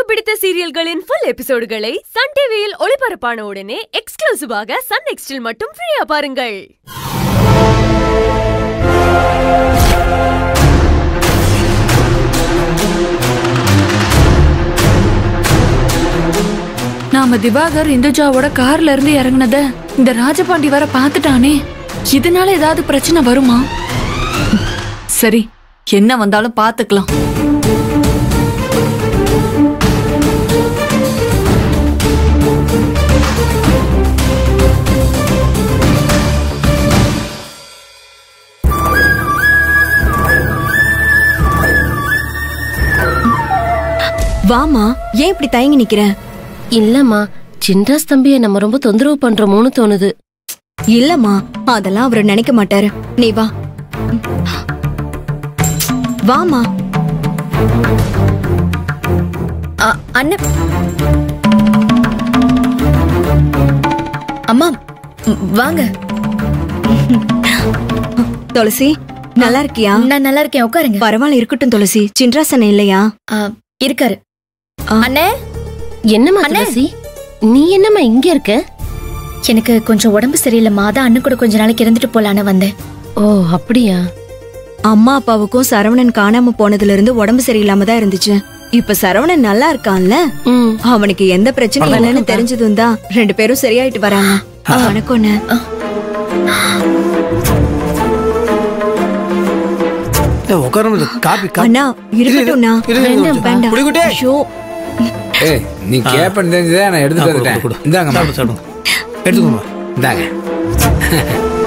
பிடித்த சீரியல்களின் full எபிசோடுகளை Sun டிவியில் ஒளிபரப்பான உடனே எக்ஸ்க்ளூசிவாக சன் நெக்ஸ்டில் மட்டும் ஃப்ரீயா பாருங்கள் நாம திவாகர் இந்துஜாவோட கார்ல இருந்து இறங்குனத இந்த ராஜபாண்டி வர பார்த்துட்டானே இதனால ஏதாவது பிரச்சனை வருமா சரி என்ன வந்தாலும் பாத்துக்கலாம் வாமா ஏன் இப்படி தயங்கி நிக்கிற இல்லம்மா சின்ராஸ் தம்பிய நம்ம ரொம்ப தொந்தரவு பண்றோமோன்னு தோணுது இல்லம்மா அதெல்லாம் அவர் நினைக்க மாட்டாரு நீ வா வாமா அண்ணன் அம்மா ம், வாங்க துளசி நல்லா இருக்கியா நான் நல்லா இருக்கேன் உட்காருங்க பரவாயில்ல இருக்கட்டும் துளசி சின்ராசன் இல்லையா ஆ, இருக்காரு ஆ. அண்ணே என்னம்மா அண்ணே. துளசி நீ என்னம்மா இங்க இருக்க எனக்கு கொஞ்சம் உடம்பு சரியில்லைம்மா அதான் அண்ணன் கூட கொஞ்ச நாளைக்கு இருந்துட்டு போலான்னு வந்தேன் ஓ அப்படியா அம்மா அப்பாவுக்கும் சரவணன் காணாம போனதுல இருந்து உடம்பு சரியில்லாம தான் இருந்துச்சு இப்ப சரவணன் நல்லா இருக்கான்ல ம் அவனுக்கு எந்த பிரச்சனையும் இல்லைன்னு தெரிஞ்சதும் தான் ரெண்டு பேரும் சரியாயிட்டு வராங்க வணக்கம்ண்ணே உட்கார காப்பி காப்பி அண்ணா இருக்கட்டும்ண்ணா இரு, இரு, வேண்டாம் இரு. வேண்டாம் புடிக்குட்டே. ஐயோ ஏய் நீ கேப்பன்னு தெரிஞ்சதே நான் எடுத்துட்டு கொடு, கொடு, வந்துட்டேன் கொடு. இந்தாங்கம்மா சாப்பிடு, சாப்பிடு. எடுத்துக்கோமா இந்தாங்க